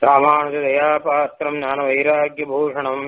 ராமானுஜதயா பாத்திரம் ஞான வைராக்கியபூஷணம்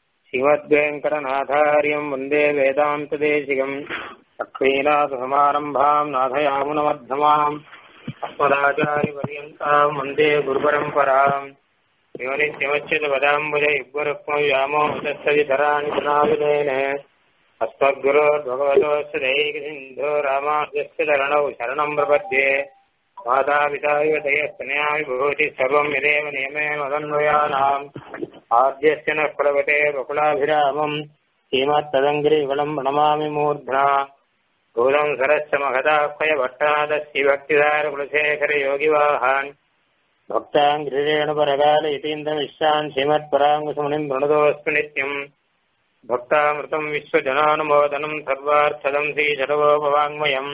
ஸ்ரீமத்வேங்கடநாதாரியம் வந்தே வேதாந்ததேசிகம் லக்ஷ்மீநாதசமாரம்பாம் நாதயாமுனமध्यமாம் அஸ்மதாச்சாரியபர்யந்தாம் வந்தே குருபரம்பராம் யோனித்யமச்சிதபதாம்புஜ யுக்வருக்மவ்யாமோ தத்சவிதராணி புனாவிதேன अस्मद्गुरोर्भगवतोऽस्य दैकसिन्धो रामास्य चरणौ शरणम् प्रपद्ये मातापिता इव दयस्तनया विभूति सर्वम् यदेव नियमेन मदन्वयानाम् आद्यस्य नः प्लवते बकुलाभिरामम् श्रीमत्तदङ्गिरिवलम् प्रणमामि मूर्ध्ना भूतम् सरस्य महदाक्षय भट्टादस्य भक्तिदारकुलशेखर योगिवाहान् भक्ताङ्गिरेण परकाल यतीन्द्रमिश्रान् श्रीमत्पराङ्गसमुनिम् प्रणतोऽस्मि नित्यम् भक्तामृतम् विश्वजनानुमोदनम् सर्वार्थदम् श्रीशरवोपवाङ्मयम्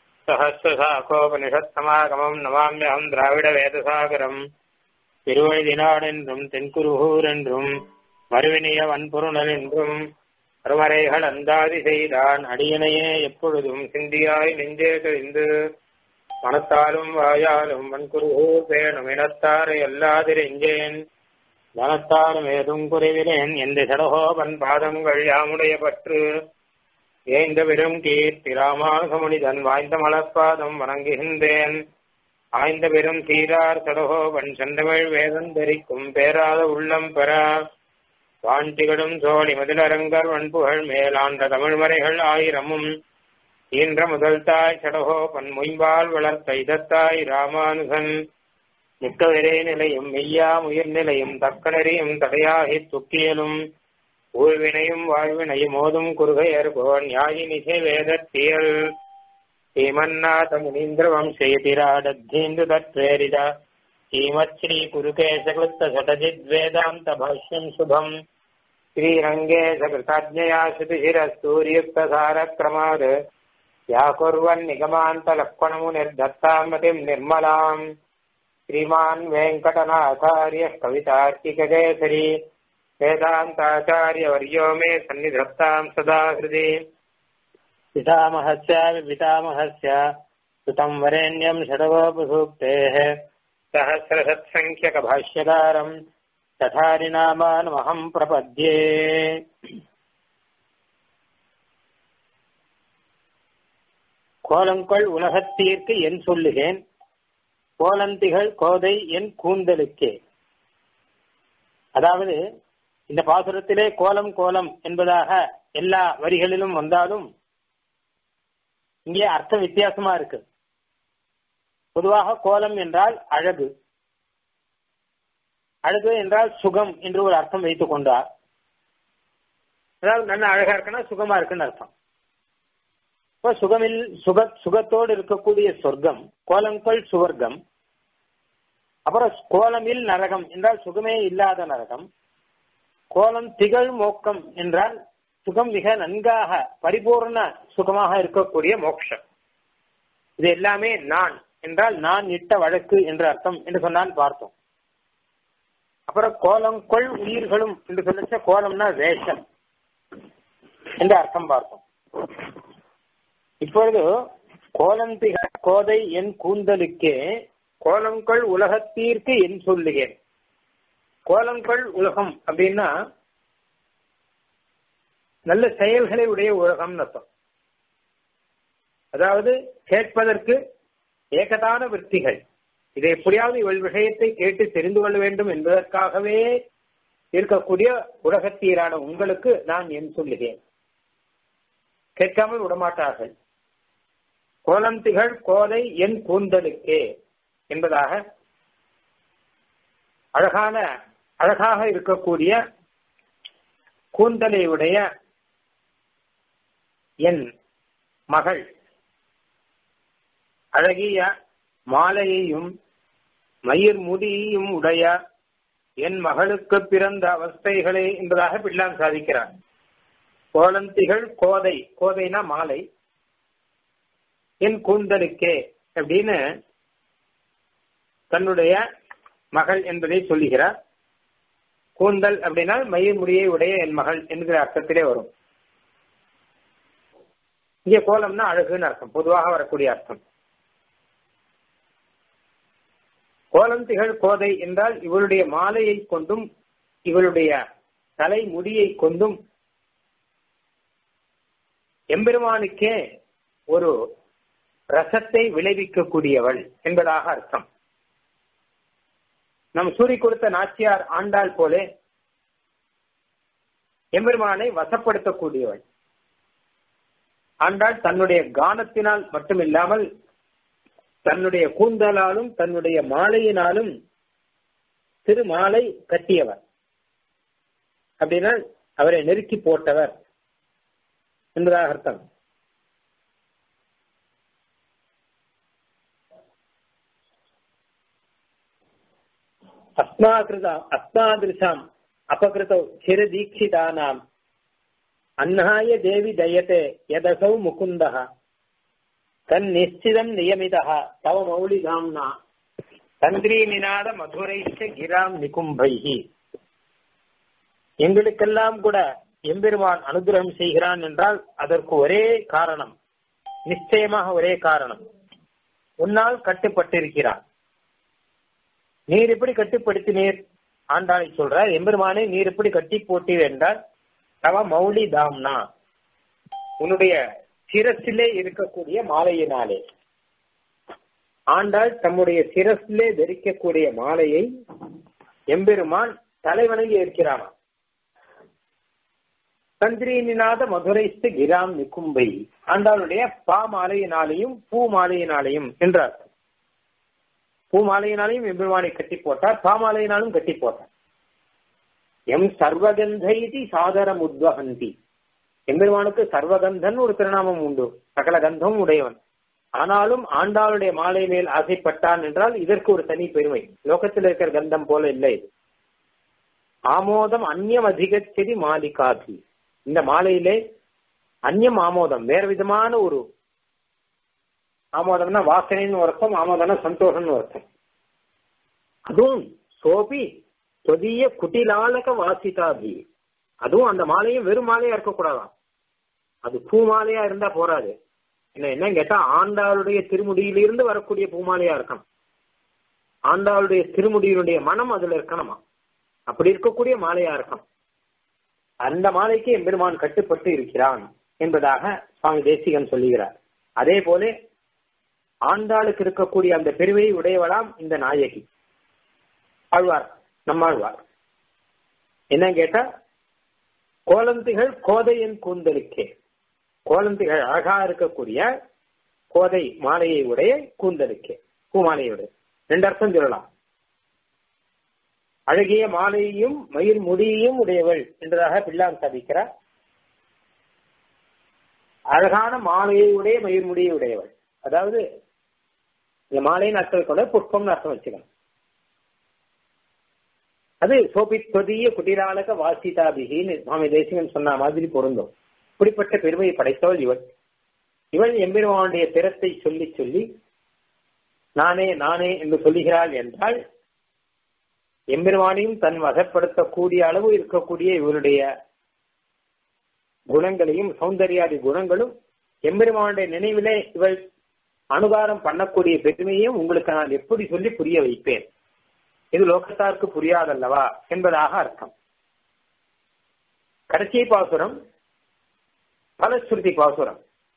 சஹசிரசாகோபனிஷத்தமாகமம் நமாமியகம் திராவிட வேதசாகரம் திருவழிதினாடென்றும் தென்குருகூர் என்றும் மறுவினிய வன்பொருணல் என்றும் அருமறைகள் அந்தாதி செய்தான் அடியனையே எப்பொழுதும் சிந்தியாய் நெஞ்சே தெரிந்து மனத்தாலும் வாயாலும் வன்குருகூர் பேணும் இனத்தாரை அல்லாதிரெஞ்சேன் தனத்தாலும் ஏதும் குறைவிலேன் எந்த சடகோபன் பாதங்கள் யாமுடைய பற்று ஏந்த பெரும் கீர்த்தி ராமானுகமுனிதன் வாய்ந்த மலர்பாதம் வணங்குகின்றேன் ஆய்ந்த பெரும் சீரார் சடகோபன் செந்தமிழ் வேதம் தரிக்கும் பேராத உள்ளம் பெற வாண்டிகளும் சோழி மதிலரங்கர் வன்புகள் மேலாண்ட தமிழ்மறைகள் ஆயிரமும் ஈன்ற முதல் தாய் சடகோபன் முயம்பால் வளர்த்த இதத்தாய் ராமானுகன் மிக்கவிரே நிலையும் மெய்யா உயிர் நிலையும் தக்கனறியும் தடையாகி துக்கியலும் ஊழ்வினையும் வாழ்வினையும் ஓதும் குறுகையர்கோன் யாயினிசை வேதத்தியல் ஸ்ரீமன்னாத முனீந்திர வம்சயதிராடத்தீந்து தத்வேரித ஸ்ரீமத் ஸ்ரீ குருகேசகிருத்த சடஜித் வேதாந்த பாஷ்யம் சுபம் ஸ்ரீரங்கே சகிருதாஜ்ஞயா ஸ்ருதிசிரஸ்தூரியுக்தசாரக்ரமாத் व्याकुर्वन् निगमान्तलक्ष्मणमुनिर्दत्तामतिम् निर्मलाम् श्रीमान् वेङ्कटनाथार्यः कवितार्किककेसरी वेदान्ताचार्यवर्यो मे सन्निधत्ताम् सदा हृदि पितामहस्यापि पितामहस्य सुतम् वरेण्यम् षडवोपसूक्तेः सहस्रशत्सङ्ख्यकभाष्यकारम् तथारिनामानमहम् प्रपद्ये கோலங்கொள் உலகத்தீர்க்கு என் சொல்லுகேன் கோலந்திகள் கோதை என் கூந்தலுக்கே அதாவது இந்த பாசுரத்திலே கோலம் கோலம் என்பதாக எல்லா வரிகளிலும் வந்தாலும் இங்கே அர்த்தம் வித்தியாசமா இருக்கு பொதுவாக கோலம் என்றால் அழகு அழகு என்றால் சுகம் என்று ஒரு அர்த்தம் வைத்துக் கொண்டார் அதாவது நல்ல அழகா இருக்குன்னா சுகமா இருக்குன்னு அர்த்தம் இப்போ சுகமில் சுக சுகத்தோடு இருக்கக்கூடிய சொர்க்கம் கோலங்கள் சுவர்க்கம் அப்புறம் கோலமில் நரகம் என்றால் சுகமே இல்லாத நரகம் கோலம் திகழ் மோக்கம் என்றால் சுகம் மிக நன்காக பரிபூர்ண சுகமாக இருக்கக்கூடிய மோட்சம் இது எல்லாமே நான் என்றால் நான் இட்ட வழக்கு என்ற அர்த்தம் என்று சொன்னால் பார்த்தோம் அப்புறம் கோலம் கொள் உயிர்களும் என்று சொல்லிச்ச கோலம்னா வேஷம் என்ற அர்த்தம் பார்த்தோம் இப்பொழுது கோலந்திக கோதை என் கூந்தலுக்கே கோலங்கள் உலகத்தீர்க்கு என் சொல்லுகிறேன் கோலங்கள் உலகம் அப்படின்னா நல்ல செயல்களை உடைய உலகம் அர்த்தம் அதாவது கேட்பதற்கு ஏகதான விற்த்திகள் இதை எப்படியாவது இவள் விஷயத்தை கேட்டு தெரிந்து கொள்ள வேண்டும் என்பதற்காகவே இருக்கக்கூடிய உலகத்தீரான உங்களுக்கு நான் என் சொல்லுகிறேன் கேட்காமல் விடமாட்டார்கள் கோலந்திகள் கோதை என் கூந்தலுக்கே என்பதாக அழகான அழகாக இருக்கக்கூடிய கூந்தலை உடைய என் மகள் அழகிய மாலையையும் மயிர் முடியையும் உடைய என் மகளுக்கு பிறந்த அவஸ்தைகளே என்பதாக பிள்ளான் சாதிக்கிறார் கோலந்திகள் கோதை கோதைனா மாலை என் கூந்தலுக்கே அப்படின்னு தன்னுடைய மகள் என்பதை சொல்லுகிறார் கூந்தல் அப்படின்னா மயிர் முடியை உடைய என் மகள் என்கிற அர்த்தத்திலே வரும் இங்கே கோலம்னா அழகுன்னு அர்த்தம் பொதுவாக வரக்கூடிய அர்த்தம் கோலம் திகழ் கோதை என்றால் இவளுடைய மாலையை கொண்டும் இவளுடைய தலைமுடியை கொண்டும் எம்பெருமானுக்கே ஒரு ரசத்தை விளைவிக்கக்கூடியவள் என்பதாக அர்த்தம் நம் சூரி கொடுத்த நாச்சியார் ஆண்டாள் போலே எம்பெருமானை வசப்படுத்தக்கூடியவள் ஆண்டாள் தன்னுடைய கானத்தினால் மட்டுமில்லாமல் தன்னுடைய கூந்தலாலும் தன்னுடைய மாலையினாலும் திருமாலை கட்டியவர் அப்படின்னா அவரை நெருக்கி போட்டவர் என்பதாக அர்த்தம் அஸ்மாகிருதா அஸ்மாதிருஷாம் அபகிருதௌ சிரதீட்சிதானாம் அன்னாய தேவி தயத்தே யதசௌ முகுந்தः தன்னிச்சிதம் நியமிதः தவ மௌலிகாம்னா தந்திரீநிநாத மதுரைச்ச கிராம் நிகும்பைஹி எங்களுக்கெல்லாம் கூட எம்பெருமான் அனுகிரகம் செய்கிறான் என்றால் அதற்கு ஒரே காரணம் நிச்சயமாக ஒரே காரணம் உன்னால் கட்டுப்பட்டிருக்கிறான் நீர் எப்படி கட்டுப்படுத்தினீர் ஆண்டாளை சொல்ற எம்பெருமானை நீர் எப்படி கட்டி போட்டீர் என்றால் தவ மௌலி தாம்னா உன்னுடைய சிரசிலே இருக்கக்கூடிய மாலையினாலே ஆண்டாள் தம்முடைய சிரசிலே தரிக்கக்கூடிய மாலையை எம்பெருமான் தலைவணங்கி இருக்கிறானா தந்திரீனிநாத மதுரைஸ்து கிராம் நிக்கும்பை ஆண்டாளுடைய பா மாலையினாலையும் பூ மாலையினாலையும் என்றார் பூ மாலையினாலையும் எம்பெருமானை கட்டி போட்டார் பா மாலையினாலும் கட்டி போட்டார் எம் சர்வகந்தைதி சாதரம் உத்வகந்தி எம்பெருமானுக்கு சர்வகந்தன் ஒரு திருநாமம் உண்டு சகல கந்தம் உடையவன் ஆனாலும் ஆண்டாளுடைய மாலை மேல் ஆசைப்பட்டான் என்றால் இதற்கு ஒரு தனி பெருமை லோகத்தில் இருக்கிற கந்தம் போல இல்லை இது ஆமோதம் அந்நியம் அதிகச்செடி மாலிகாபி இந்த மாலையிலே அந்நியம் ஆமோதம் வேற விதமான ஒரு ஆமோதம்னா வாசனைன்னு அர்த்தம் ஆமோதம்னா சந்தோஷம்னு அர்த்தம் அதுவும் சோபி தொதிய குட்டிலாலக வாசிதாபி அதுவும் அந்த மாலையும் வெறும் மாலையா இருக்கக்கூடாதாம் அது பூ மாலையா இருந்தா போராது என்ன என்ன கேட்டா ஆண்டாளுடைய திருமுடியிலிருந்து வரக்கூடிய பூமாலையா இருக்கணும் ஆண்டாளுடைய திருமுடியினுடைய மனம் அதுல இருக்கணுமா அப்படி இருக்கக்கூடிய மாலையா இருக்கணும் அந்த மாலைக்கு எம்பெருமான் கட்டுப்பட்டு இருக்கிறான் என்பதாக சுவாமி தேசிகன் சொல்லுகிறார் அதே போல ஆண்டாளுக்கு இருக்கக்கூடிய அந்த பெருமையை உடையவளாம் இந்த நாயகி ஆழ்வார் நம்மாழ்வார் என்ன கேட்டா கோலந்திகள் கோதையின் கூந்தலுக்கே கோலந்திகள் அழகா இருக்கக்கூடிய கோதை மாலையை உடைய கூந்தலுக்கே பூமாலையுடைய ரெண்டு அர்த்தம் சொல்லலாம் அழகிய மாலையையும் மயில் முடியையும் உடையவள் என்பதாக பிள்ளான் சாதிக்கிறார் அழகான மாலையை உடைய மயில் முடியை உடையவள் அதாவது இந்த மாலையின் அர்த்தம் கூட புஷ்பம்னு அர்த்தம் வச்சுக்கணும் அது சோபித்வதிய குட்டிராலக வாசிதாபிகின்னு சுவாமி தேசிகன் சொன்ன மாதிரி பொருந்தும் இப்படிப்பட்ட பெருமையை படைத்தவள் இவள் இவள் எம்பெருமானுடைய திறத்தை சொல்லி சொல்லி நானே நானே என்று சொல்லுகிறாள் என்றால் எம்பெருமானையும் தன் வசப்படுத்தக்கூடிய அளவு இருக்கக்கூடிய இவருடைய குணங்களையும் சௌந்தர்யாதி குணங்களும் எம்பெருமானுடைய நினைவிலே இவள் அனுகாரம் பண்ணக்கூடிய பெருமையும் உங்களுக்கு நான் எப்படி சொல்லி புரிய வைப்பேன் இது லோகத்தாருக்கு புரியாதல்லவா என்பதாக அர்த்தம் கடைசி பாசுரம் பலஸ்ருதி பாசுரம்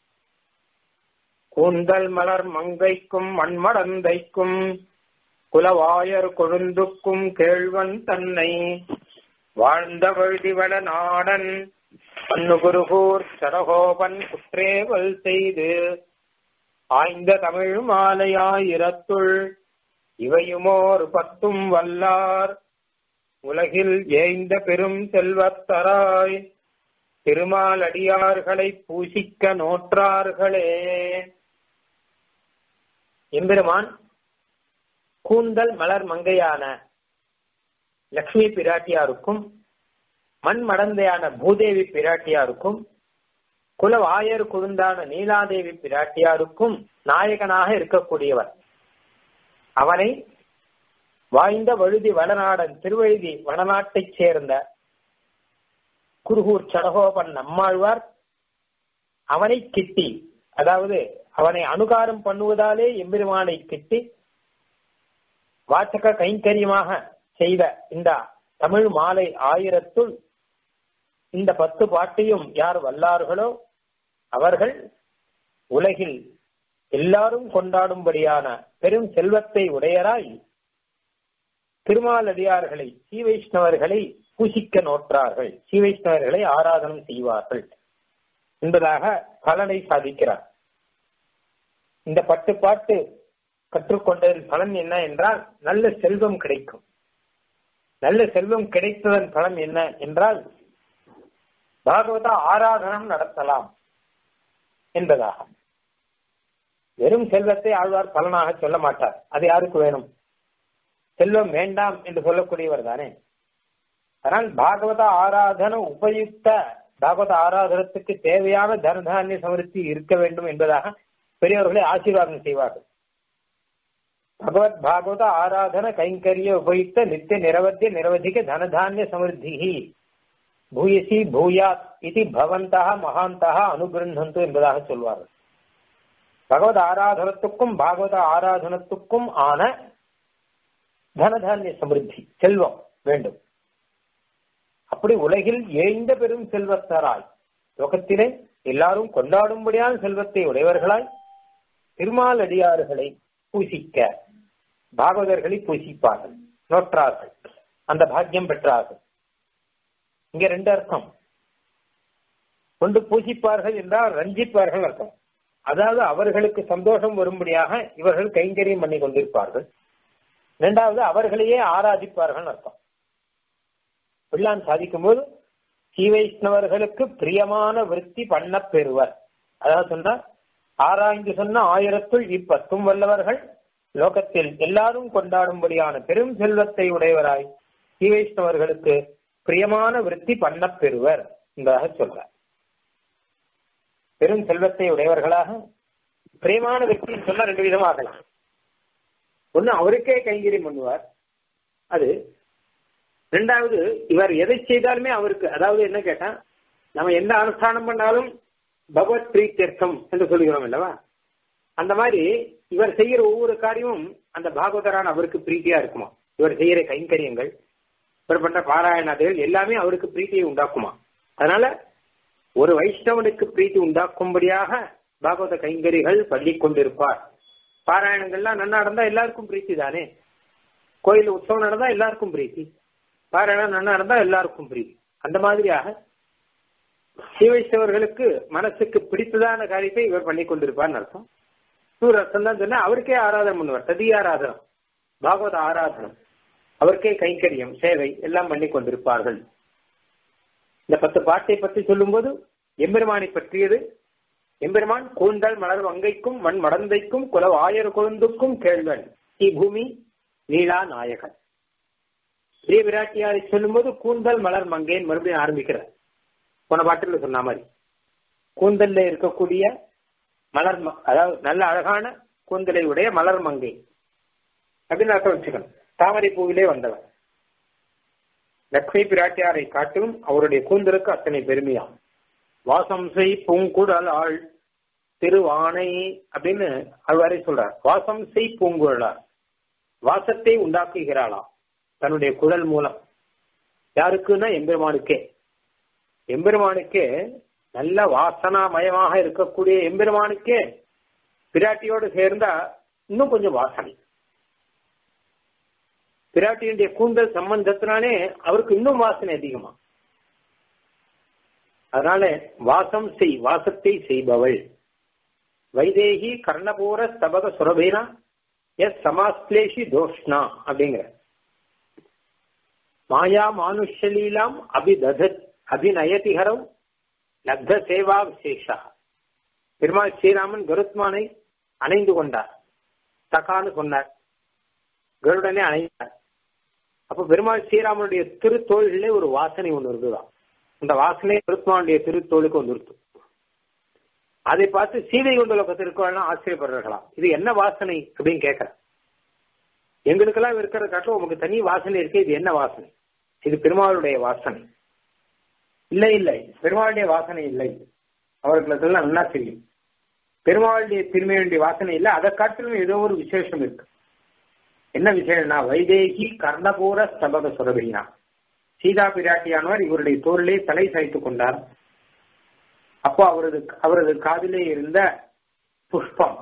கூந்தல் மலர் மங்கைக்கும் மண்மடந்தைக்கும் குலவாயர் கொழுந்துக்கும் கேழ்வன் தன்னை வாழ்ந்த வழுதிவள நாடன் பன்னுகுருகூர் சடகோபன் குற்றேவல் செய்து ஆய்ந்த தமிழ் மாலையாயிரத்துள் இவையுமோர் பத்தும் வல்லார் உலகில் ஏய்ந்த பெரும் செல்வத்தராய் திருமாலடியார்களை பூசிக்க நோற்றார்களே எம்பெருமான் கூந்தல் மலர் மங்கையான லக்ஷ்மி பிராட்டியாருக்கும் மண் மடந்தையான பூதேவி பிராட்டியாருக்கும் குலவாயர் குழுந்தான நீலாதேவி பிராட்டியாருக்கும் நாயகனாக இருக்கக்கூடியவர் அவனை வாய்ந்த வழுதி வடநாடன் திருவழுதி வடநாட்டைச் சேர்ந்த குருகூர் சடகோபன் நம்மாழ்வார் அவனை கிட்டி அதாவது அவனை அனுகாரம் பண்ணுவதாலே எம்பெருமானை கிட்டி வாச்சக கைங்கரியமாக செய்த இந்த தமிழ் மாலை ஆயிரத்துள் இந்த பத்து பாட்டையும் யார் வல்லார்களோ அவர்கள் உலகில் எல்லாரும் கொண்டாடும்படியான பெரும் செல்வத்தை உடையராய் திருமாலடியார்களை ஸ்ரீ வைஷ்ணவர்களை பூசிக்க நோற்றார்கள் ஸ்ரீ வைஷ்ணவர்களை ஆராதனம் செய்வார்கள் என்பதாக பலனை சாதிக்கிறார் இந்த பத்து பாட்டு கற்றுக்கொண்டதின் பலன் என்ன என்றால் நல்ல செல்வம் கிடைக்கும் நல்ல செல்வம் கிடைத்ததன் பலன் என்ன என்றால் பாகவத ஆராதனம் நடத்தலாம் என்பதாக வெறும் செல்வத்தை ஆழ்வார் பலனாக சொல்ல மாட்டார் அது யாருக்கு வேணும் செல்வம் வேண்டாம் என்று சொல்லக்கூடியவர் தானே அதனால் பாகவத ஆராதன உபயுக்த பாகவத ஆராதனத்துக்கு தேவையான தனதானிய சமர்த்தி இருக்க வேண்டும் என்பதாக பெரியவர்களை ஆசீர்வாதம் செய்வார்கள் பகவத் பாகவத ஆராதன கைங்கரிய உபயுக்த நித்திய நிரவத்திய நிரவதிக தனதானிய சமிருத்தி பூயசி பூயாத் இது பவந்தா மகாந்தா அனுகிருந்தந்து என்பதாக சொல்வார்கள் பகவத் ஆராதனத்துக்கும் பாகவத ஆராதனத்துக்கும் ஆன தனதானிய சமிருத்தி செல்வம் வேண்டும் அப்படி உலகில் ஏய்ந்த பெரும் செல்வத்தராய் லோகத்திலே எல்லாரும் கொண்டாடும்படியான செல்வத்தை உடையவர்களாய் திருமாலடியார்களை பூசிக்க பாகவதர்களை பூசிப்பார்கள் நோற்றார்கள் அந்த பாக்கியம் பெற்றார்கள் இங்க ரெண்டு அர்த்தம் கொண்டு பூசிப்பார்கள் என்றால் ரஞ்சிப்பார்கள் அர்த்தம் அதாவது அவர்களுக்கு சந்தோஷம் வரும்படியாக இவர்கள் கைங்கரியம் பண்ணி கொண்டிருப்பார்கள் இரண்டாவது அவர்களையே ஆராதிப்பார்கள் அர்த்தம் பிள்ளான் சாதிக்கும் போது ஸ்ரீ வைஷ்ணவர்களுக்கு பிரியமான விருத்தி பண்ண பெறுவர் அதாவது சொன்ன ஆராய்ந்து சொன்ன ஆயிரத்துள் இப்பத்தும் வல்லவர்கள் லோகத்தில் எல்லாரும் கொண்டாடும்படியான பெரும் செல்வத்தை உடையவராய் ஸ்ரீ வைஷ்ணவர்களுக்கு பிரியமான விருத்தி பண்ண பெறுவர் என்பதாக சொல்றார் பெரும் செல்வத்தை உடையவர்களாக பிரியமான விருத்தி சொன்ன ரெண்டு விதமாகலாம் ஒன்னு அவருக்கே கைங்கரியம் பண்ணுவார் அது ரெண்டாவது இவர் எதை செய்தாலுமே அவருக்கு அதாவது என்ன கேட்டா நம்ம எந்த அனுஷ்டானம் பண்ணாலும் பகவத் பிரீத்தியர்த்தம் என்று சொல்லுகிறோம் அல்லவா அந்த மாதிரி இவர் செய்யற ஒவ்வொரு காரியமும் அந்த பாகவதரான அவருக்கு பிரீத்தியா இருக்குமா இவர் செய்யற கைங்கரியங்கள் இவர் பண்ற பாராயணாதிகள் எல்லாமே அவருக்கு பிரீத்தியை உண்டாக்குமா அதனால ஒரு வைஷ்ணவனுக்கு பிரீத்தி உண்டாக்கும்படியாக பாகவத கைங்கரிகள் பள்ளி கொண்டிருப்பார் பாராயணங்கள்லாம் நன்னா நடந்தா எல்லாருக்கும் பிரீத்தி தானே கோயில் உற்சவம் நடந்தா எல்லாருக்கும் பிரீத்தி பாராயணம் நன்னா நடந்தா எல்லாருக்கும் பிரீத்தி அந்த மாதிரியாக ஸ்ரீவைஷ்ணவர்களுக்கு மனசுக்கு பிடித்ததான காரியத்தை இவர் பண்ணி கொண்டிருப்பார்னு அர்த்தம் இன்னொரு அர்த்தம் தான் சொன்னா அவருக்கே ஆராதனை பண்ணுவார் ததி ஆராதனம் பாகவத ஆராதனம் அவருக்கே கைங்கரியம் சேவை எல்லாம் பண்ணி கொண்டிருப்பார்கள் இந்த பத்து பாட்டை பற்றி சொல்லும்போது எம்பெருமானை பற்றியது எம்பெருமான் கூந்தல் மலர் வங்கைக்கும் மண் மடந்தைக்கும் குல ஆயர் கொழுந்துக்கும் கேள்வன் ஸ்ரீ பூமி நீலா நாயகன் ஸ்ரீ விராட்டியாரை சொல்லும்போது கூந்தல் மலர் மங்கைன்னு மறுபடியும் ஆரம்பிக்கிறார் போன பாட்டில் சொன்ன மாதிரி கூந்தல்ல இருக்கக்கூடிய மலர் அதாவது நல்ல அழகான கூந்தலை உடைய மலர் மங்கை அப்படின்னு அர்த்தம் வச்சுக்கணும் தாமரை பூவிலே வந்தவர் லக்ஷ்மி பிராட்டியாரை காட்டிலும் அவருடைய கூந்தலுக்கு அத்தனை பெருமையாம் வாசம் செய் பூங்குழல் ஆள் திருவானை அப்படின்னு அவ்வாறே சொல்றார் வாசம் செய் பூங்குழலார் வாசத்தை உண்டாக்குகிறாளாம் தன்னுடைய குழல் மூலம் யாருக்குன்னா எம்பெருமானுக்கே எம்பெருமானுக்கே நல்ல வாசனாமயமாக இருக்கக்கூடிய எம்பெருமானுக்கே பிராட்டியோடு சேர்ந்தா இன்னும் கொஞ்சம் வாசனை பிராட்டியுடைய கூந்தல் சம்பந்தத்தினாலே அவருக்கு இன்னும் வாசனை அதிகமா அதனால வாசம் செய் வாசத்தை செய்பவள் வைதேகி கர்ணபூர ஸ்தபக சுரபேனா எஸ் சமாஸ்லேஷி தோஷ்ணா அப்படிங்கிற மாயா மானுஷலீலாம் அபிதத அபிநயதிஹரம் லப்த சேவா விசேஷா பெருமாள் ஸ்ரீராமன் கருத்மானை அணைந்து கொண்டார் தக்கான்னு சொன்னார் கருடனே அணைந்தார் அப்ப பெருமாள் ஸ்ரீராமனுடைய திருத்தோள்களே ஒரு வாசனை ஒன்று இருக்குதான் அந்த வாசனை கருத்மானுடைய திருத்தோளுக்கு ஒன்று இருக்கு அதை பார்த்து சீதை கொண்ட லோகத்திற்கெல்லாம் ஆச்சரியப்படுறார்களாம் இது என்ன வாசனை அப்படின்னு கேட்கிற எங்களுக்கெல்லாம் இருக்கிற காட்டிலும் உங்களுக்கு தனி வாசனை இருக்கு இது என்ன வாசனை இது பெருமாளுடைய வாசனை இல்லை இல்லை பெருமாளுடைய வாசனை இல்லை அவர்களுக்கு எல்லாம் நல்லா தெரியும் பெருமாளுடைய திருமையுடைய வாசனை இல்லை அதை காட்டிலும் ஏதோ ஒரு விசேஷம் இருக்கு என்ன விஷயம்னா வைதேகி கர்ணபூர ஸ்தபக சுரபினா சீதா பிராட்டியானவர் இவருடைய தோளிலே தலை சாய்த்துக் கொண்டார் அப்போ அவரது அவரது காதிலே இருந்த புஷ்பம்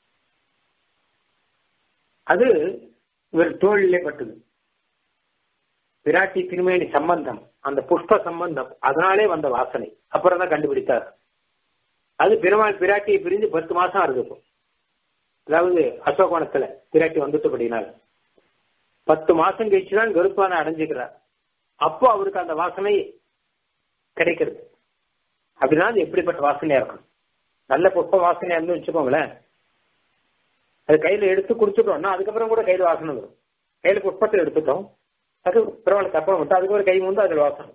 அது இவர் தோளிலே பட்டது பிராட்டி திருமேனி சம்பந்தம் அந்த புஷ்ப சம்பந்தம் அதனாலே வந்த வாசனை அப்புறம் தான் கண்டுபிடித்தார் அது பெருமாள் பிராட்டியை பிரிஞ்சு பத்து மாசம் இருக்கும் அதாவது அசோகோணத்துல பிராட்டி வந்துட்டபடினால பத்து மாசம் கழிச்சுதான் கருப்பான அடைஞ்சுக்கிறார் அப்போ அவருக்கு அந்த வாசனை கிடைக்கிறது அப்படின்னா அது எப்படிப்பட்ட வாசனையா இருக்கும் நல்ல புஷ்ப வாசனையா இருந்து வச்சுக்கோங்களேன் அது கையில எடுத்து குடிச்சிட்டோம்னா அதுக்கப்புறம் கூட கையில வாசனை வரும் கையில புஷ்பத்தை எடுத்துட்டோம் அது பரவாயில்ல அப்புறம் விட்டு அதுக்கு ஒரு கை வந்து அதில் வாசனை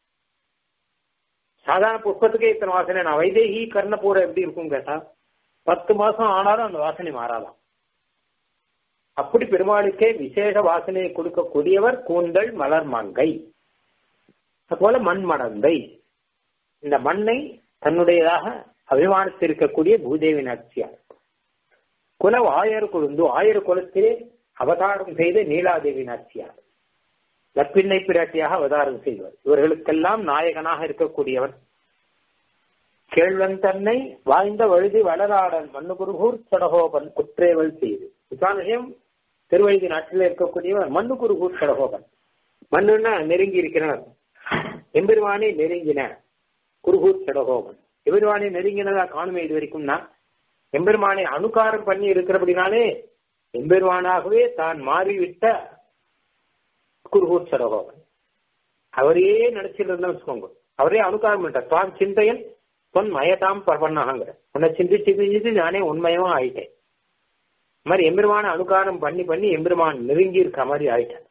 சாதாரண புஷ்பத்துக்கே இத்தனை வாசனை நான் வைதேகி கர்ணபூர எப்படி இருக்கும் கேட்டா பத்து மாசம் ஆனாலும் அந்த வாசனை மாறாதான் அப்படி பெருமாளுக்கே விசேஷ வாசனையை கொடுக்கக்கூடியவர் கூந்தல் மலர் மங்கை அதுபோல மண் மடந்தை இந்த மண்ணை தன்னுடையதாக அபிமானித்திருக்கக்கூடிய பூதேவி நாச்சியார் குல ஆயர் கொழுந்து ஆயர் குலத்திலே அவதாரம் செய்த நீலாதேவி நாச்சியார் லப்பிள்ளை பிராட்டியாக அவதாரம் செய்தவர் இவர்களுக்கெல்லாம் நாயகனாக இருக்கக்கூடியவர் கேழ்வன் தன்னை வாய்ந்த வழுதி வளராடன் மண்ணுகுருகூர் சடகோபன் குற்றேவல் செய்து இதான் விஷயம் திருவழுதி நாட்டில் இருக்கக்கூடியவர் மண்ணுகுருகூர் சடகோபன் மண்ணுன்னா நெருங்கி இருக்கிறார் எம்பெருவானை நெருங்கின குருகூர் சடகோபன் எம்பெருவானை நெருங்கினதா காணுமே இது வரைக்கும்னா எம்பெருமானை அனுகாரம் பண்ணி இருக்கிறபடினாலே எம்பெருமானாகவே தான் மாறிவிட்ட குருகூர் சடகோபன் அவரையே நினைச்சிட்டு இருந்தா வச்சுக்கோங்க அவரே அனுகாரம் பண்ணிட்டார் தான் சிந்தையன் பொன் மயதாம் பர்வண்ணாங்கிற உன்னை சிந்திச்சு சிந்திச்சு நானே உண்மையமா ஆயிட்டேன் இந்த மாதிரி எம்பெருமான அனுகாரம் பண்ணி பண்ணி எம்பெருமான் நெருங்கி இருக்க மாதிரி ஆயிட்டேன்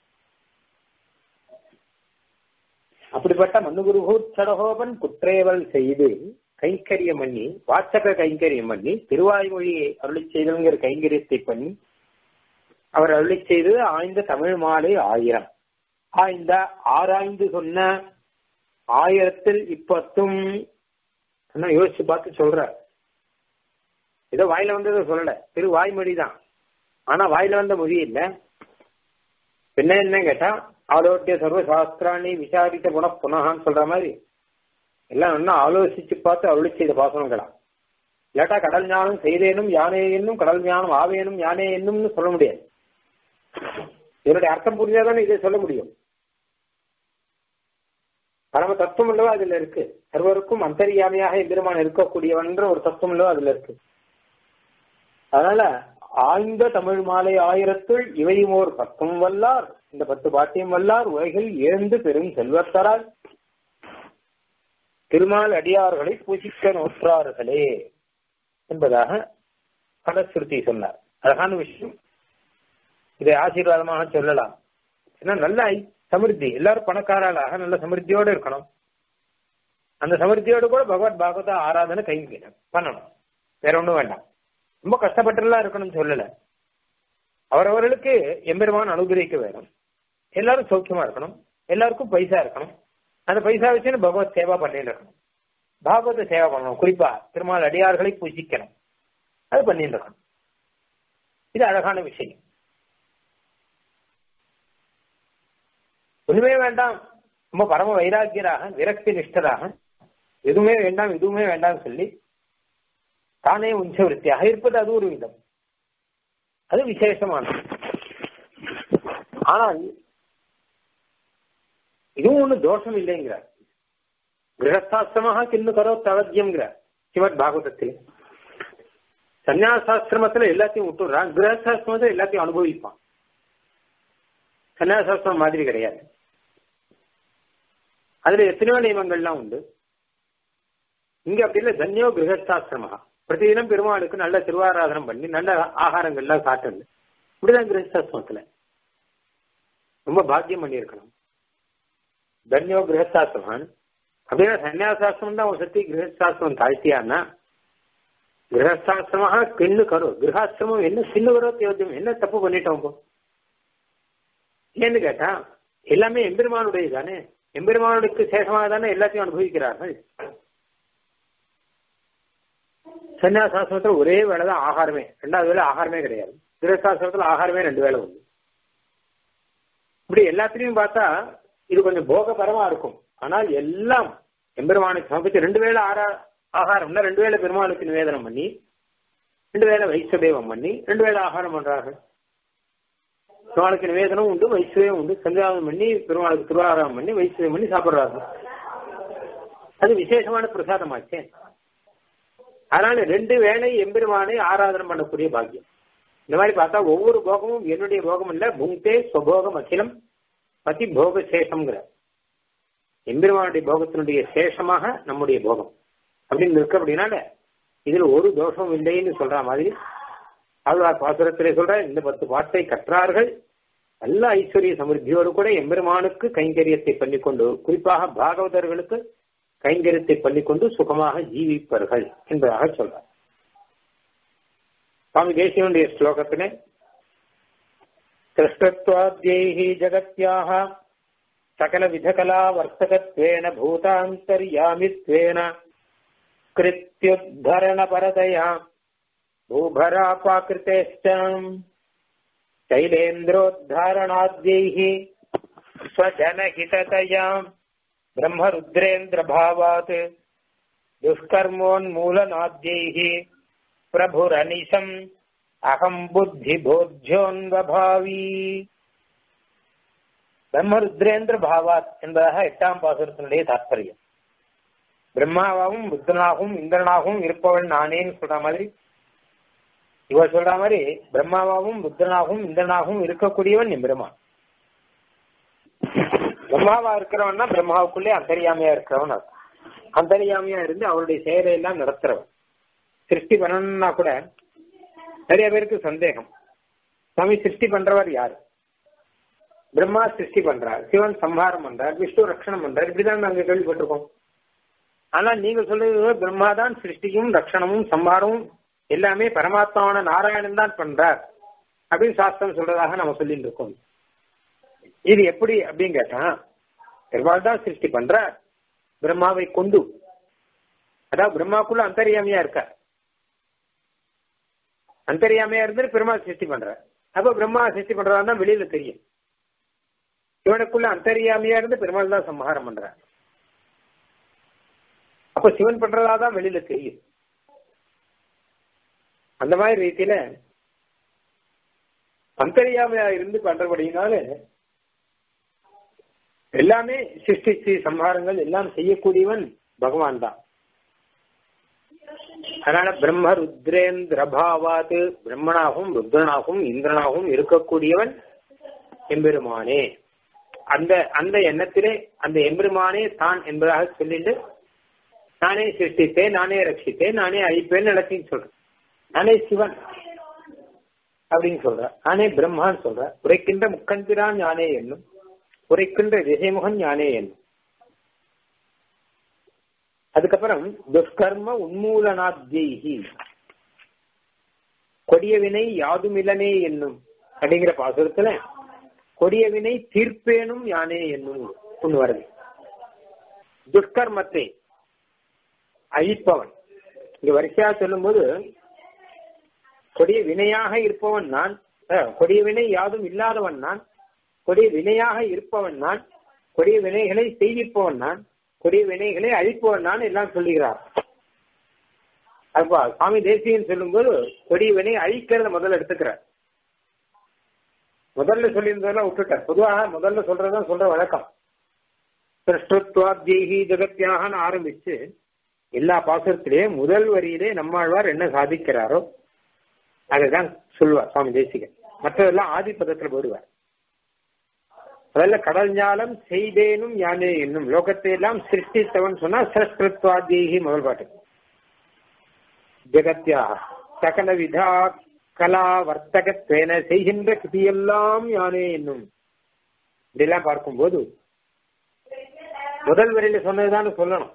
அப்படிப்பட்ட மன்னுகுருகூர் சடகோபன் குற்றேவல் செய்து கைங்கரியம் பண்ணி வாச்சக கைங்கரியம் பண்ணி திருவாய்மொழியை அருளி செய்தல்ங்கிற கைங்கரியத்தை பண்ணி அவர் அருளி செய்தது ஆய்ந்த தமிழ் மாலை ஆயிரம் ஆய்ந்த ஆராய்ந்து சொன்ன ஆயிரத்தில் இப்பத்தும் யோசிச்சு பார்த்து சொல்ற ஏதோ வாயில வந்ததை சொல்லல திரு வாய்மொழி தான் ஆனா வாயில வந்த மொழி இல்ல என்ன என்ன கேட்டா ஆலோட்டிய சர்வ சாஸ்திராணி விசாரித்த குண புனகான்னு சொல்ற மாதிரி எல்லாம் என்ன ஆலோசிச்சு பார்த்து அருளி செய்த பாசனங்களா இல்லாட்டா கடல் ஞானம் செய்தேனும் யானே என்னும் கடல் ஞானம் ஆவேனும் யானே என்னும்னு சொல்ல முடியாது இதனுடைய அர்த்தம் புரிஞ்சாதானே இதை சொல்ல முடியும் பரம தத்துவம் உள்ளவா அதுல இருக்கு சர்வருக்கும் அந்தரியாமையாக எம்பெருமான் இருக்கக்கூடியவன்ற ஒரு தத்துவம் உள்ளவா அதுல இருக்கு அதனால ஆய்ந்த தமிழ் மாலை ஆயிரத்துள் இவையும் ஓர் பத்தும் வல்லார் இந்த பத்து பாட்டியம் வல்லார் உலகில் ஏந்து பெரும் செல்வத்தரால் திருமால் அடியார்களை பூஜிக்க நோற்றார்களே என்பதாக பலஸ்ருதி சொன்னார் அழகான விஷயம் இதை ஆசீர்வாதமாக சொல்லலாம் ஏன்னா நல்ல சமிருத்தி எல்லாரும் பணக்காரர்களாக நல்ல சமிருத்தியோடு இருக்கணும் அந்த சமிருத்தியோடு கூட பகவத் பாகவத ஆராதனை கைங்க பண்ணணும் வேற ஒண்ணும் வேண்டாம் ரொம்ப கஷ்டப்பட்டுலாம் இருக்கணும்னு சொல்லல அவரவர்களுக்கு எம்பெருமான் அனுகிரகிக்க வேணும் எல்லாரும் சௌக்கியமா இருக்கணும் எல்லாருக்கும் பைசா இருக்கணும் அந்த பைசா வச்சுன்னு பகவத் சேவா பண்ணிட்டு இருக்கணும் பாகவத சேவா பண்ணணும் குறிப்பா திருமால் அடியார்களை பூஜிக்கணும் அது பண்ணிட்டு இருக்கணும் இது அழகான விஷயம் ஒண்ணுமே வேண்டாம் ரொம்ப பரம வைராக்கியராக விரக்தி நிஷ்டராக எதுவுமே வேண்டாம் எதுவுமே வேண்டாம் சொல்லி தானே உஞ்ச விருத்தியாக இருப்பது அது ஒரு விதம் அது விசேஷமானது ஆனால் இதுவும் ஒண்ணு தோஷம் இல்லைங்கிறார் கிரகஸ்தாசிரமாக கிண்ணு கரோ தவத்தியம்ங்கிறார் சிவத் பாகவதத்தில் சன்னியாசாசிரமத்துல எல்லாத்தையும் விட்டுறான் கிரகஸ்தாசிரமத்தில் எல்லாத்தையும் அனுபவிப்பான் சன்னியாசாசிரமம் மாதிரி கிடையாது அதுல எத்தனையோ நியமங்கள்லாம் உண்டு இங்க அப்படி இல்லை தன்யோ கிரகஸ்தாசிரமா பிரதிதினம் பெருமாளுக்கு நல்ல திருவாராதனம் பண்ணி நல்ல ஆகாரங்கள்லாம் சாப்பிட்டு இப்படிதான் கிரகஸ்தாசிரமத்துல ரொம்ப பாக்கியம் பண்ணியிருக்கணும் தன்யோ கிரகஸ்தாசிரமான் அப்படின்னா சன்னியாசாசிரமம் தான் ஒரு சக்தி கிரகஸ்தாசிரமம் தாழ்த்தியான்னா கிரகஸ்தாசிரமாக கிண்ணு கரு கிரகாசிரமம் என்ன சின்ன கரோ தேவத்தியம் என்ன தப்பு பண்ணிட்டோம் ஏன்னு கேட்டா எல்லாமே எம்பெருமானுடைய தானே எம்பெருமானுக்கு சேஷமாக தானே எல்லாத்தையும் அனுபவிக்கிறார்கள் சன்னியாசாசிரமத்தில் ஒரே வேலை தான் ஆகாரமே ரெண்டாவது வேலை ஆகாரமே கிடையாது கிரகசாசிரமத்தில் ஆகாரமே ரெண்டு வேலை உண்டு இப்படி எல்லாத்திலையும் பார்த்தா இது கொஞ்சம் போகபரமா இருக்கும் ஆனால் எல்லாம் எம்பெருமானுக்கு சமர்ப்பிச்சு ரெண்டு வேளை ஆரா ஆகாரம்னா ரெண்டு வேளை பெருமாளுக்கு நிவேதனம் பண்ணி ரெண்டு வேளை வைசதேவம் பண்ணி ரெண்டு வேளை ஆகாரம் பண்றார்கள் பெருமாளுக்கு நிவேதனம் உண்டு வைசதேவம் உண்டு சந்தியாவனம் பண்ணி பெருமாளுக்கு திருவாராம் பண்ணி வைசதேவம் பண்ணி சாப்பிடுறாங்க அது விசேஷமான பிரசாதமாச்சே அதனால ரெண்டு வேளை எம்பெருமானை ஆராதனம் பண்ணக்கூடிய பாக்கியம் இந்த மாதிரி பார்த்தா ஒவ்வொரு போகமும் என்னுடைய போகம் இல்ல புங்கே சுபோகம் அகிலம் பதி போக சேஷம்ங்கிற எம்பெருமானுடைய போகத்தினுடைய சேஷமாக நம்முடைய போகம் அப்படின்னு இருக்கு அப்படின்னால இதுல ஒரு தோஷமும் இல்லைன்னு சொல்ற மாதிரி ஆழ்வார் பாசுரத்திலே சொல்ற இந்த பத்து பாட்டை கற்றார்கள் நல்ல ஐஸ்வர்ய சமிருத்தியோடு கூட எம்பெருமானுக்கு கைங்கரியத்தை பண்ணிக்கொண்டு குறிப்பாக பாகவதர்களுக்கு கைங்கரியத்தை பண்ணிக்கொண்டு சுகமாக ஜீவிப்பார்கள் என்பதாக சொல்றார் சுவாமி தேசியனுடைய ஸ்லோகத்திலே கிருஷ்ணத்வாத்யைஹி ஜகத்யாக சகல விதகலா வர்த்தகத்வேன பூதாந்தர்யாமித்வேன கிருத்யுத்தரண பரதயா भूभरापाकृतेश्च शैलेन्द्रोद्धारणाद्यैः स्वजनहिततया ब्रह्मरुद्रेन्द्रभावात् दुष्कर्मोन्मूलनाद्यैः प्रभुरनिशम् अहम् புத்திபோத்யோன்வபாவி பிரம்மருத்ரேந்திர பாவாத் என்பதாக எட்டாம் பாசுரத்தினுடைய தாற்பயம் பிரம்மாவாகவும் ருத்ரனாகவும் இந்திரனாகவும் இருப்பவன் நானேன்னு சொல்ற மாதிரி இவர் சொல்ற மாதிரி பிரம்மாவாகவும் ருத்ரனாகவும் இந்திரனாகவும் இருக்கக்கூடியவன் எம்பெருமான் பிரம்மாவா இருக்கிறவன்னா பிரம்மாவுக்குள்ளே அந்தரியாமையா இருக்கிறவன் அர்த்தம் அந்தரியாமையா இருந்து அவருடைய செயலை எல்லாம் நடத்துறவன் சிருஷ்டி பண்ணணும்னா கூட நிறைய பேருக்கு சந்தேகம் சுவாமி சிருஷ்டி பண்றவர் யாரு பிரம்மா சிருஷ்டி பண்றார் சிவன் சம்ஹாரம் பண்றார் விஷ்ணு ரட்சணம் பண்றார் இப்படிதான் நாங்க கேள்விப்பட்டிருக்கோம் ஆனா நீங்க சொல்றது பிரம்மா தான் சிருஷ்டியும் ரட்சணமும் சம்ஹாரமும் எல்லாமே பரமாத்மாவான நாராயணன் தான் பண்றார் அப்படின்னு சாஸ்திரம் சொல்றதாக நம்ம சொல்லிட்டு இருக்கோம் இது எப்படி அப்படின்னு கேட்டா பெருமாள் தான் சிருஷ்டி பண்றார் பிரம்மாவை கொண்டு அதாவது பிரம்மாக்குள்ள அந்தரியாமையா இருக்கார் அந்தரியாமையா இருந்து பெருமாள் சிருஷ்டி பண்றார் அப்ப பிரம்மா சிருஷ்டி பண்றதா தான் வெளியில தெரியும் இவனுக்குள்ள அந்தரியாமையா இருந்து பெருமாள் தான் சம்ஹாரம் பண்றார் அப்ப சிவன் பண்றதா தான் வெளியில தெரியும் அந்த மாதிரி ரீதியில அந்தரியாமையா இருந்து பண்றபடினால எல்லாமே சிருஷ்டிச்சு சம்ஹாரங்கள் எல்லாம் செய்யக்கூடியவன் பகவான் தான் அதனால பிரம்ம ருத்ரேந்திர பாவாது பிரம்மனாகவும் ருத்ரனாகவும் இந்திரனாகவும் இருக்கக்கூடியவன் எம்பெருமானே அந்த அந்த எண்ணத்திலே அந்த எம்பெருமானே தான் என்பதாக சொல்லிட்டு நானே சிருஷ்டித்தேன் நானே ரட்சித்தேன் நானே அழிப்பேன் எல்லாத்தையும் சொல்றேன் நானே சிவன் அப்படின்னு சொல்ற நானே பிரம்மான்னு சொல்ற உரைக்கின்ற முக்கந்திரான் ஞானே என்னும் உரைக்கின்ற திசைமுகன் ஞானே என்னும் அதுக்கப்புறம் துஷ்கர்ம உன்மூலனாத்யி கொடிய வினை யாதுமில்லனே என்னும் அப்படிங்கிற பாசுரத்துல கொடிய வினை தீர்ப்பேனும் யானே என்னும் ஒண்ணு வருது துஷ்கர்மத்தை அழிப்பவன் இங்க வரிசையா சொல்லும்போது கொடிய வினையாக இருப்பவன் நான் கொடிய வினை யாதும் இல்லாதவன் நான் கொடிய வினையாக இருப்பவன் நான் கொடிய வினைகளை செய்விப்பவன் நான் கொடிய வினைகளை அழிப்பவன் நான் எல்லாம் சொல்லுகிறார் அப்பா சுவாமி தேசியன் சொல்லும்போது கொடிய வினை அழிக்கிறத முதல்ல எடுத்துக்கிறார் முதல்ல சொல்லியிருந்ததெல்லாம் விட்டுட்டார் பொதுவாக முதல்ல சொல்றதுதான் சொல்ற வழக்கம் சிருஷ்டத்வாத்யி ஜெகத்யாகன்னு ஆரம்பிச்சு எல்லா பாசுரத்திலேயே முதல் வரியிலே நம்மாழ்வார் என்ன சாதிக்கிறாரோ அதுதான் சொல்லுவார் சுவாமி தேசிகன் மற்றதெல்லாம் ஆதிப்பதத்துல போடுவார் அதல்ல கடல் ஞாலம் செய்தேனும் யானே என்னும் லோகத்தை எல்லாம் சிருஷ்டித்தவன் சொன்னா சிரஷ்டத்வாத்யி முதல் பாட்டு ஜெகத்யாக சகல விதா கலா வர்த்தகத்வேன செய்கின்ற கிருதியெல்லாம் யானே என்னும் இப்படிலாம் பார்க்கும்போது முதல் வரையில சொன்னதுதான் சொல்லணும்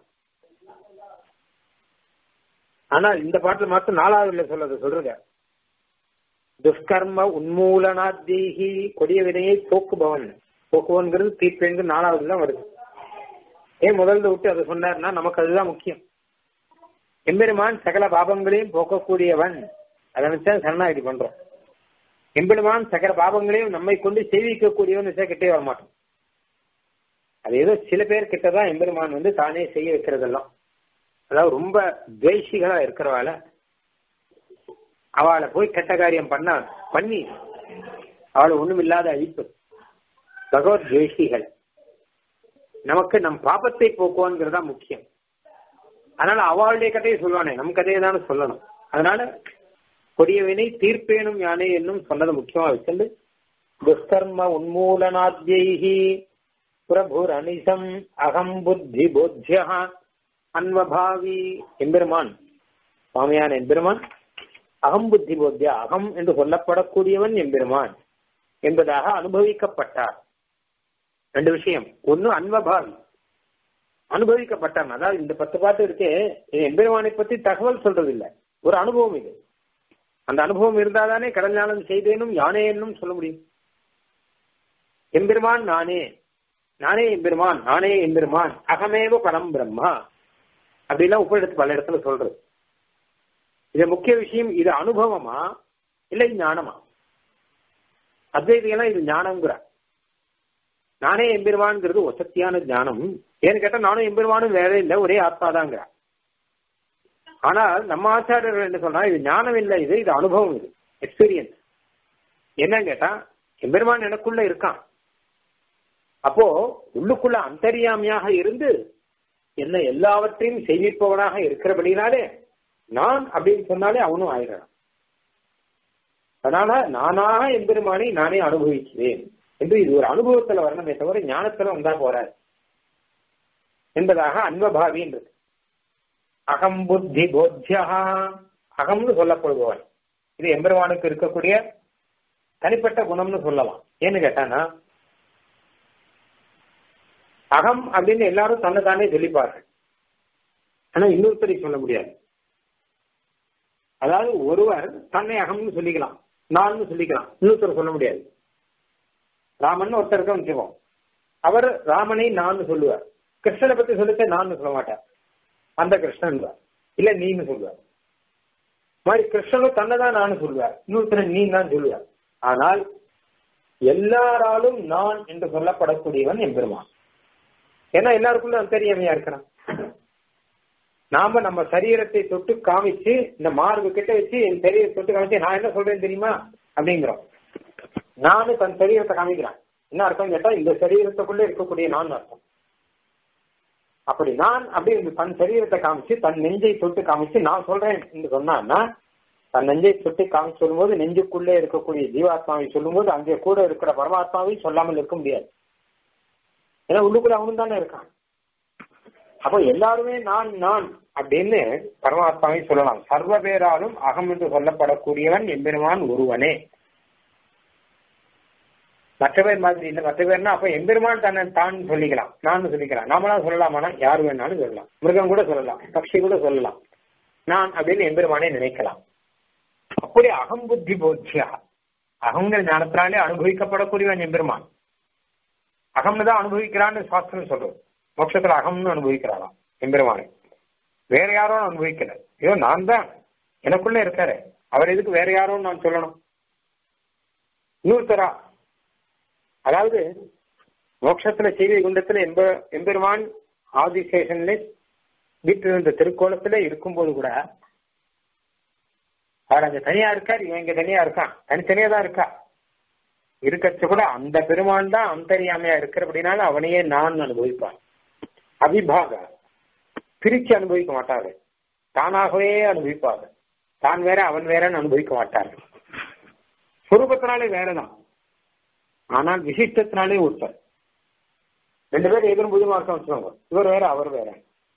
ஆனா இந்த பாட்டுல மாத்திரம் நாலாவதுல சொல்றது சொல்றத துஷ்கர்ம உன்மூலனாத்தீகி கொடிய வினையை போக்குபவன் போக்குவன்கிறது தீர்ப்புங்கிறது நாலாவது தான் வருது ஏன் முதல்ல விட்டு அதை சொன்னார்னா நமக்கு அதுதான் முக்கியம் எம்பெருமான் சகல பாபங்களையும் போக்கக்கூடியவன் அதை வச்சு சரணாகதி பண்றோம் எம்பெருமான் சகல பாவங்களையும் நம்மை கொண்டு செய்விக்கக்கூடியவன் கிட்டே வரமாட்டோம் அது ஏதோ சில பேர் கிட்டதான் எம்பெருமான் வந்து தானே செய்ய வைக்கிறதெல்லாம் அதாவது ரொம்ப துவேஷிகளா இருக்கிறவால அவளை போய் கெட்ட காரியம் பண்ண பண்ணி அவளை ஒண்ணும் இல்லாத அழிப்பு பகவத் துவேஷிகள் நமக்கு நம் பாபத்தை போக்குவான்ங்கிறதா முக்கியம் அதனால அவளுடைய கதையை சொல்லுவானே நம் கதையை தானே சொல்லணும் அதனால கொடியவினை தீர்ப்பேனும் யானை என்னும் சொன்னதை முக்கியமா வச்சுண்டு துஷ்கர்ம உன்மூலனாத்யைஹி பிரபுர் அனிசம் அகம் புத்தி போத்திய அன்வபாவி எம்பெருமான் சுவாமியான எம்பெருமான் அகம் புத்தி போத்திய அகம் என்று சொல்லப்படக்கூடியவன் எம்பெருமான் என்பதாக அனுபவிக்கப்பட்டார் ரெண்டு விஷயம் ஒன்னு அன்வபாவி அனுபவிக்கப்பட்டான் அதாவது இந்த பத்து பாட்டு இருக்கே இது எம்பெருமானை பத்தி தகவல் சொல்றது இல்ல ஒரு அனுபவம் இது அந்த அனுபவம் இருந்தாதானே கடல் ஞானம் செய்தேனும் யானே என்னும் சொல்ல முடியும் எம்பெருமான் நானே நானே எம்பெருமான் நானே எம்பெருமான் அகமேவ பரம் பிரம்மா அப்படிலாம் உபரிடத்து பல இடத்துல சொல்றது இது முக்கிய விஷயம் இது அனுபவமா இல்லை ஞானமா அத்வைதிகெல்லாம் இது ஞானம்ங்கிற நானே எம்பெருமான்ங்கிறது ஒசத்தியான ஞானம் ஏன்னு கேட்டா நானும் எம்பெருமானும் வேற இல்லை ஒரே ஆத்மாதாங்கிற ஆனால் நம்ம ஆச்சாரியர்கள் என்ன சொன்னா இது ஞானம் இல்லை இது இது அனுபவம் இது எக்ஸ்பீரியன்ஸ் என்னன்னு கேட்டா எம்பெருமான் எனக்குள்ள இருக்கான் அப்போ உள்ளுக்குள்ள அந்தரியாமியாக இருந்து என்ன எல்லாவற்றையும் செய்விப்பவனாக இருக்கிறபடினாலே நான் அப்படின்னு சொன்னாலே அவனும் ஆயிடறான் அதனால நானாக எம்பெருமானை நானே அனுபவிக்கிறேன் என்று இது ஒரு அனுபவத்துல வரணுமே தவிர ஞானத்துல வந்தா போறாது என்பதாக அன்பபாவி என்றது அகம் புத்தி போத்தியா அகம்னு சொல்லப்படுபவன் இது எம்பெருமானுக்கு இருக்கக்கூடிய தனிப்பட்ட குணம்னு சொல்லலாம் ஏன்னு கேட்டானா அகம் அப்படின்னு எல்லாரும் தன்னை தானே சொல்லிப்பார்கள் ஆனா இன்னொருத்தரை சொல்ல முடியாது அதாவது ஒருவர் தன்னை அகம்னு சொல்லிக்கலாம் நான்னு சொல்லிக்கலாம் இன்னொருத்தர் சொல்ல முடியாது ராமன் ஒருத்தர் இருக்க வச்சுக்கோம் அவர் ராமனை நான் சொல்லுவார் கிருஷ்ணனை பத்தி சொல்லிட்டு நான் சொல்ல மாட்டார் அந்த கிருஷ்ணன் இல்ல நீன்னு சொல்லுவார் மாதிரி கிருஷ்ணனும் தன்னை தான் நான் சொல்லுவார் இன்னொருத்தர் நீ தான் சொல்லுவார் ஆனால் எல்லாராலும் நான் என்று சொல்லப்படக்கூடியவன் எம்பெருமான் ஏன்னா எல்லாருக்குள்ள அந்தரியாமையா இருக்கிறான் நாம நம்ம சரீரத்தை தொட்டு காமிச்சு இந்த மார்பு கிட்ட வச்சு என் சரீரத்தை தொட்டு காமிச்சு நான் என்ன சொல்றேன் தெரியுமா அப்படிங்கிறோம் நானும் தன் சரீரத்தை காமிக்கிறான் என்ன அர்த்தம் கேட்டா இந்த சரீரத்துக்குள்ள இருக்கக்கூடிய நான் அர்த்தம் அப்படி நான் அப்படி தன் சரீரத்தை காமிச்சு தன் நெஞ்சை தொட்டு காமிச்சு நான் சொல்றேன் என்று சொன்னான்னா தன் நெஞ்சை தொட்டு காமிச்சு சொல்லும்போது நெஞ்சுக்குள்ளே இருக்கக்கூடிய ஜீவாத்மாவை சொல்லும்போது அங்கே கூட இருக்கிற பரமாத்மாவை சொல்லாமல் இருக்க முடியாது ஏன்னா உள்ளுக்குள்ள அவனும் தானே இருக்கான் அப்போ எல்லாருமே நான் நான் அப்படின்னு பரமாத்மாவை சொல்லலாம் சர்வ பேராலும் அகம் என்று சொல்லப்படக்கூடியவன் எம்பெருமான் ஒருவனே மற்ற பேர் மாதிரி இல்லை மற்ற பேர்னா அப்ப எம்பெருமான் தன்னை தான் சொல்லிக்கலாம் நான் சொல்லிக்கலாம் நாமளா சொல்லலாமானா யார் வேணாலும் சொல்லலாம் மிருகம் கூட சொல்லலாம் பக்ஷி கூட சொல்லலாம் நான் அப்படின்னு எம்பெருமானே நினைக்கலாம் அப்படி அகம் புத்தி போச்சியா அகங்கிற ஞானத்தினாலே அனுபவிக்கப்படக்கூடியவன் எம்பெருமான் அகம்னு தான் அனுபவிக்கிறான்னு சாஸ்திரம் சொல்றது மோட்சத்துல அகம்னு அனுபவிக்கிறாராம் எம்பெருமானை வேற யாரோ அனுபவிக்கல ஐயோ நான் தான் எனக்குள்ள இருக்காரு அவர் எதுக்கு வேற யாரோன்னு நான் சொல்லணும் இன்னொருத்தரா அதாவது மோட்சத்துல செய்தி குண்டத்துல எம்ப எம்பெருமான் ஆதிசேஷன்ல வீட்டில் இருந்த திருக்கோலத்துல இருக்கும்போது கூட அவர் அங்க தனியா இருக்கார் இவன் இங்க தனியா இருக்கான் தனித்தனியா தான் இருக்கா இருக்கச்சு கூட அந்த பெருமான் தான் அந்தரியாமையா இருக்கிறபடினால அவனையே நான் அனுபவிப்பான் அவிபாக பிரிச்சு அனுபவிக்க மாட்டாரு தானாகவே அனுபவிப்பாரு தான் வேற அவன் வேறன்னு அனுபவிக்க மாட்டாரு சுரூபத்தினாலே வேறதான் ஆனால் விசிஷ்டத்தினாலே ஒருத்தர் ரெண்டு பேர் எதிரும் புதுமா இருக்க வச்சுக்கோங்க இவர் வேற அவர் வேற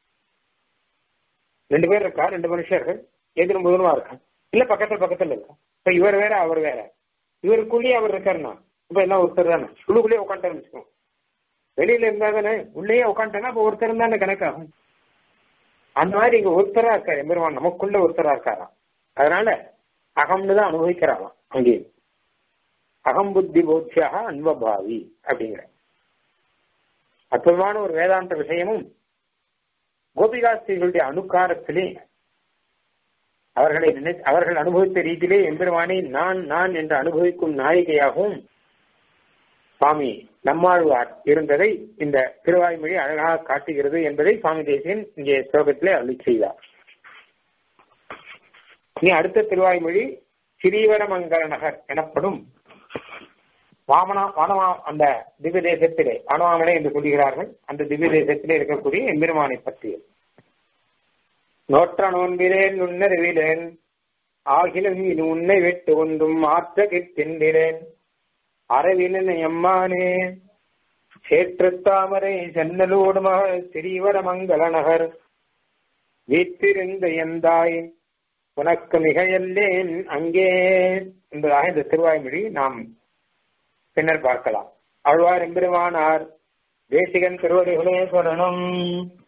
ரெண்டு பேர் இருக்கா ரெண்டு மனுஷர்கள் எதிரும் புதுமா இருக்கா இல்ல பக்கத்துல பக்கத்துல இருக்கா இப்ப இவர் வேற அவர் வேற இவருக்குள்ளேயே அவர் இருக்காருன்னா இப்ப எல்லாம் ஒருத்தர் தானே உள்ளுக்குள்ளேயே உட்காந்துட்டாருன்னு வச்சுக்கோங்க வெளியில இருந்தா தானே உள்ளேயே உட்காந்துட்டாங்க அப்ப ஒருத்தர் தானே கணக்காகும் அந்த மாதிரி இங்க ஒருத்தரா இருக்காரு எம்பெருமான் நமக்குள்ள ஒருத்தரா இருக்காராம் அதனால அகம்னு தான் அனுபவிக்கிறாராம் அங்கேயும் அகம் புத்தி போத்தியாக அன்பபாவி அப்படிங்கிற அற்புதமான ஒரு வேதாந்த விஷயமும் கோபிகாஸ்திரிகளுடைய அணுக்காரத்திலே அவர்களை நினை அவர்கள் அனுபவித்த ரீதியிலே எம்பெருமானை நான் நான் என்று அனுபவிக்கும் நாயிகையாகவும் சுவாமி நம்மாழ்வார் இருந்ததை இந்த திருவாய்மொழி அழகாக காட்டுகிறது என்பதை சுவாமி தேசியன் இங்கே ஸ்லோகத்திலே அருளி செய்தார் இனி அடுத்த திருவாய்மொழி சிறீவரமங்கல நகர் எனப்படும் வாமனா வானவா அந்த திவ்ய தேசத்திலே வானவாமலை என்று சொல்கிறார்கள் அந்த திவ்ய தேசத்திலே இருக்கக்கூடிய எம்பெருமானை பற்றியது நோற்ற நோன்பிலேன் நுண்ணறிவிலேன் ஆகிலும் இனி உன்னை விட்டு ஒன்றும் மாற்ற கிட்டின்றேன் அரவினன் எம்மானே சேற்று தாமரை சென்னலோடு மகள் சிறீவர மங்கள நகர் வீற்றிருந்த எந்தாய் உனக்கு மிகையல்லேன் அங்கே என்பதாக இந்த திருவாய்மொழி நாம் பின்னர் பார்க்கலாம் ஆழ்வார் எம்பெருமானார் தேசிகன் திருவடிகளே சொல்லணும்